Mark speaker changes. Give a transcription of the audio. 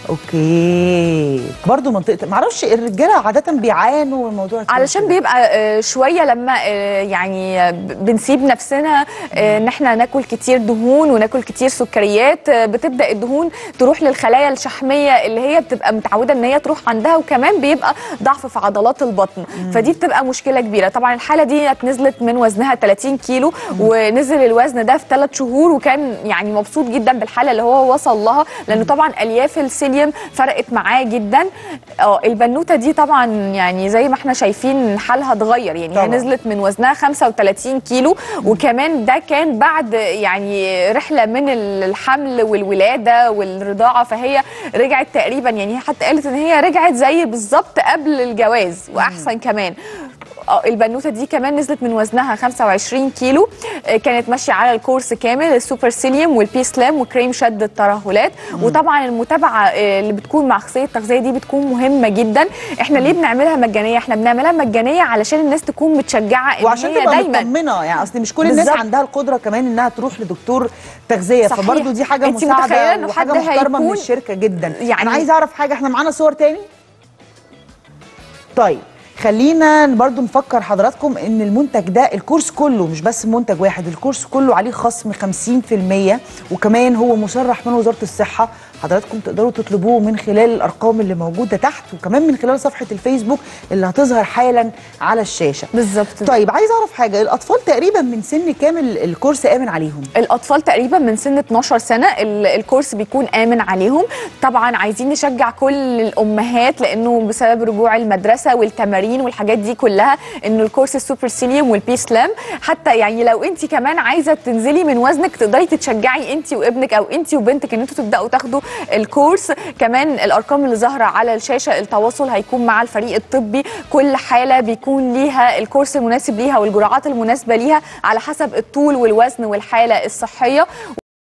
Speaker 1: اوكي برضو منطقه معرفش الرجاله عاده بيعانوا من موضوع الكرش
Speaker 2: علشان
Speaker 1: ده.
Speaker 2: بيبقى آه، شويه لما آه، يعني آه، ب- بنسيب نفسنا آه، ان احنا ناكل كتير دهون وناكل كتير سكريات آه، بتبدا الدهون تروح للخلايا الشحميه اللي هي بتبقى متعوده ان هي تروح عندها وكمان بيبقى ضعف في عضلات البطن فدي بتبقى مشكله كبيره طبعا الحاله دي نزلت من وزنها 30 كيلو ونزل الوزن ده في 3 شهور وكان يعني مبسوط جدا بالحاله اللي هو وصل لها لانه طبعا الياف السيليوم فرقت معاه جدا اه البنوته دي طبعا يعني زي ما احنا شايفين حالها اتغير يعني هي
Speaker 1: طبعاً.
Speaker 2: نزلت من وزنها 35 كيلو وكمان ده كان بعد يعني رحله من الحمل والولاده والرضاعه فهي رجعت تقريبا يعني هي حتى قالت ان هي رجعت زي بالظبط قبل الجواز واحسن كمان اه البنوته دي كمان نزلت من وزنها 25 كيلو آه، كانت ماشيه على الكورس كامل السوبر سيليوم والبي سلام وكريم شد الترهلات وطبعا المتابعه آه، اللي بتكون مع اخصائيه التغذيه دي بتكون مهمه جدا احنا ليه بنعملها مجانيه احنا بنعملها مجانيه علشان الناس تكون متشجعه ان
Speaker 1: وعشان
Speaker 2: هي
Speaker 1: تبقى
Speaker 2: دايما
Speaker 1: مطمنه يعني اصل مش كل الناس
Speaker 2: بالظبط.
Speaker 1: عندها القدره كمان انها تروح لدكتور تغذيه
Speaker 2: صحيح.
Speaker 1: فبرضه دي حاجه
Speaker 2: أنت متخيلة
Speaker 1: مساعده
Speaker 2: إنه
Speaker 1: وحاجه
Speaker 2: حد
Speaker 1: محترمه من
Speaker 2: هيكون-
Speaker 1: الشركه جدا يعني
Speaker 2: يعني-
Speaker 1: انا عايزه اعرف حاجه احنا معانا صور تاني طيب خلينا برضو نفكر حضراتكم ان المنتج ده الكورس كله مش بس منتج واحد الكورس كله عليه خصم 50% وكمان هو مصرح من وزاره الصحه حضراتكم تقدروا تطلبوه من خلال الارقام اللي موجوده تحت وكمان من خلال صفحه الفيسبوك اللي هتظهر حالا على الشاشه
Speaker 2: بالظبط
Speaker 1: طيب عايز اعرف حاجه الاطفال تقريبا من سن كامل الكورس امن عليهم
Speaker 2: الاطفال تقريبا من سن 12 سنه ال- الكورس بيكون امن عليهم طبعا عايزين نشجع كل الامهات لانه بسبب رجوع المدرسه والتمارين والحاجات دي كلها انه الكورس السوبر سيليوم والبي سلام حتى يعني لو انت كمان عايزه تنزلي من وزنك تقدري تتشجعي انت وابنك او انت وبنتك ان انتوا تبداوا تاخدوا الكورس كمان الارقام اللي ظاهره على الشاشه التواصل هيكون مع الفريق الطبي كل حاله بيكون ليها الكورس المناسب ليها والجرعات المناسبه ليها على حسب الطول والوزن والحاله الصحيه